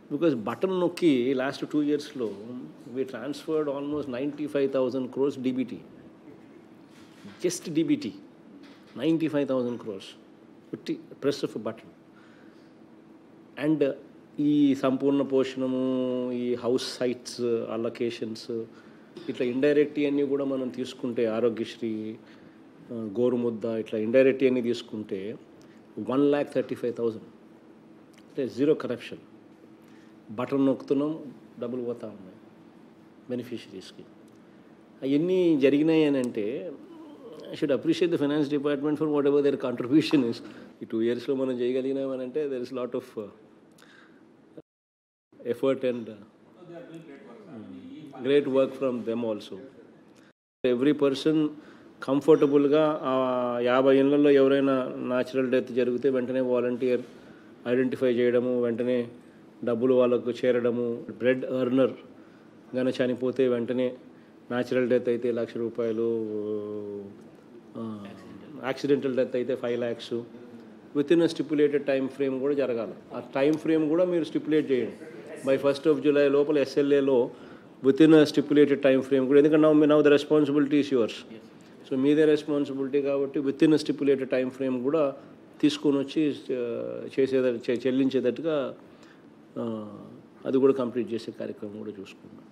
because button నొక్కి last two ఇయర్స్లో we transferred almost ninety five thousand crores DBT just DBT ninety five thousand crores fifty press of button and ఈ సంపూర్ణ పోషణము ఈ house sites allocations ఇట్లా indirect అన్నీ కూడా మనం తీసుకుంటే ఆరోగ్యశ్రీ ఆ, గోరుముద్ద ఇట్లా ఇండైరెక్ట్ అన్నీ తీసుకుంటే one lakh thirty five thousand అంటే జీరో కరప్షన్ బటన్ నొక్కుతున్నాం డబ్బులు పోతా ఉన్నాయి బెనిఫిషరీస్కి అవన్నీ జరిగినాయి అని అంటే I should appreciate the finance department for whatever their contribution is ఈ టూ ఇయర్స్లో మనం చేయగలిగినామనంటే there is lot of effort and great work from them also every person కంఫర్టబుల్గా ఆ యాభై ఏళ్ళల్లో ఎవరైనా న్యాచురల్ డెత్ జరిగితే వెంటనే వాలంటీర్ ఐడెంటిఫై చేయడము వెంటనే డబ్బులు వాళ్ళకు చేరడము బ్రెడ్ ఎర్నర్ కానీ చనిపోతే వెంటనే న్యాచురల్ డెత్ అయితే లక్ష రూపాయలు యాక్సిడెంటల్ డెత్ అయితే five lakhs within stipulated time frame కూడా జరగాలి ఆ టైం ఫ్రేమ్ కూడా మీరు స్టిపులేట్ చేయండి బై ఫస్ట్ ఆఫ్ జూలై లోపల ఎస్ఎల్ఏలో within stipulated time frame కూడా ఎందుకంటే now now the responsibility is yours so మీదే రెస్పాన్సిబిలిటీ కాబట్టి within stipulated time frame కూడా తీసుకొని వచ్చి చేసేద చెల్లించేటట్టుగా ఆ, అది కూడా కంప్లీట్ చేసే కార్యక్రమం కూడా చూసుకుంటాం